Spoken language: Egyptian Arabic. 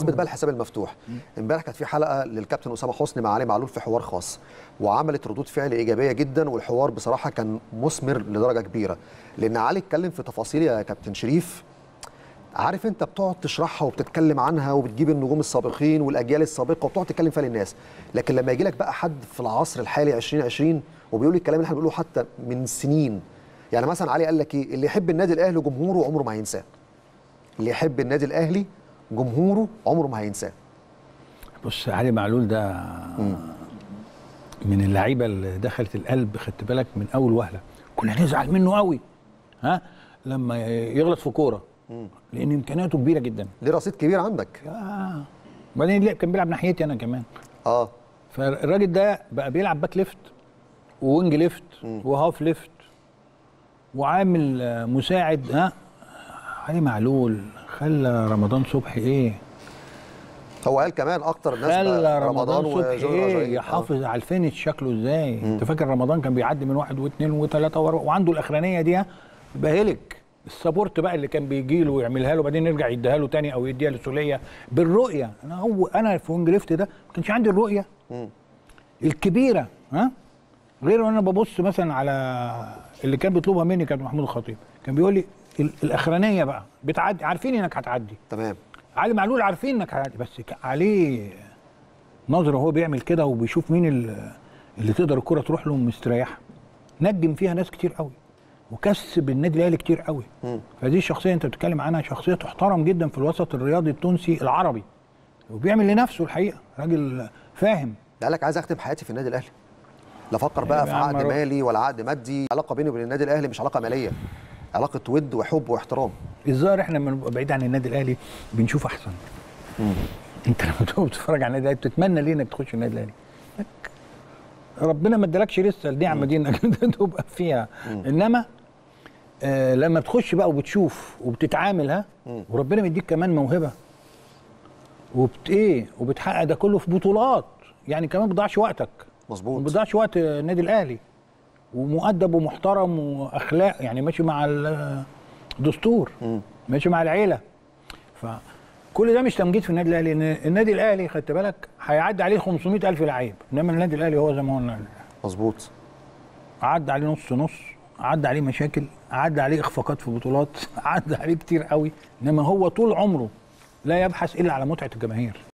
بمناسبه بقى الحساب المفتوح امبارح كانت في حلقه للكابتن اسامه حسني مع علي معلول في حوار خاص وعملت ردود فعل ايجابيه جدا والحوار بصراحه كان مثمر لدرجه كبيره لان علي اتكلم في تفاصيل يا كابتن شريف عارف انت بتقعد تشرحها وبتتكلم عنها وبتجيب النجوم السابقين والاجيال السابقه وبتقعد تتكلم فيها للناس لكن لما يجي لك بقى حد في العصر الحالي 2020 وبيقول لي الكلام اللي احنا بنقوله حتى من سنين يعني مثلا علي قال لك ايه اللي يحب النادي الاهلي جمهوره عمره ما هينساه اللي يحب النادي الاهلي جمهوره عمره ما هينساه بص علي معلول ده من اللعيبه اللي دخلت القلب خدت بالك من اول وهله كنا نزعل منه قوي ها لما يغلط في كوره لان امكانياته كبيره جدا ليه رصيد كبير عندك آه. وبعدين ليه- كان بيلعب ناحيتي انا كمان اه فالراجل ده بقى بيلعب باك ليفت ووينج ليفت وهاف ليفت وعامل آه، مساعد ها علي معلول خلى رمضان صبحي ايه هو قال كمان اكتر الناس خلى بقى رمضان صبحي وجون ايه رجائي. آه. يحافظ على الفينش شكله ازاي انت فاكر رمضان كان بيعدي من واحد واثنين وثلاثه ورا وعنده الاخرانيه دي ها؟ يبقى هلك السبورت بقى اللي كان بيجي له ويعملها له بعدين يرجع يديها له تاني او يديها لسوليه بالرؤيه انا هو انا في وينج ليفت ده ما كانش عندي الرؤيه الكبيره ها غير وانا ببص مثلا على اللي كان بيطلبها مني كان محمود الخطيب كان بيقول لي ال- الاخرانيه بقى بتعدي عارفين انك هتعدي تمام علي معلول عارفين انك هتعدي بس ك- عليه نظره وهو بيعمل كده وبيشوف مين ال- اللي تقدر الكره تروح له مستريحه نجم فيها ناس كتير قوي وكسب النادي الاهلي كتير قوي فدي الشخصيه انت بتتكلم عنها شخصيه تحترم جدا في الوسط الرياضي التونسي العربي وبيعمل لنفسه الحقيقه راجل فاهم قال لك عايز اختم حياتي في النادي الاهلي لا افكر بقى يا في عم عقد روح. مالي ولا عقد مادي علاقه بيني وبين النادي الاهلي مش علاقه ماليه علاقه ود وحب واحترام الظاهر احنا لما نبقى بعيد عن النادي الاهلي بنشوف احسن انت لما تقعد تتفرج على النادي الاهلي بتتمنى ليه انك تخش النادي الاهلي لك- ربنا ما ادالكش لسه النعمه دي انك انت تبقى فيها انما آه لما بتخش بقى وبتشوف وبتتعامل ها وربنا مديك كمان موهبه وبت ايه وبتحقق ده كله في بطولات يعني كمان ما بتضيعش وقتك ما مظبوط بتضيعش وقت النادي الاهلي ومؤدب ومحترم واخلاق يعني ماشي مع الدستور ماشي مع العيله فكل ده مش تمجيد في النادي الاهلي ان النادي الاهلي خدت بالك هيعدي عليه 500 الف لعيب انما النادي الاهلي هو زي ما قلنا مظبوط عدى عليه نص نص عدى عليه مشاكل عدى عليه اخفاقات في بطولات عدى عليه كتير قوي انما هو طول عمره لا يبحث الا على متعه الجماهير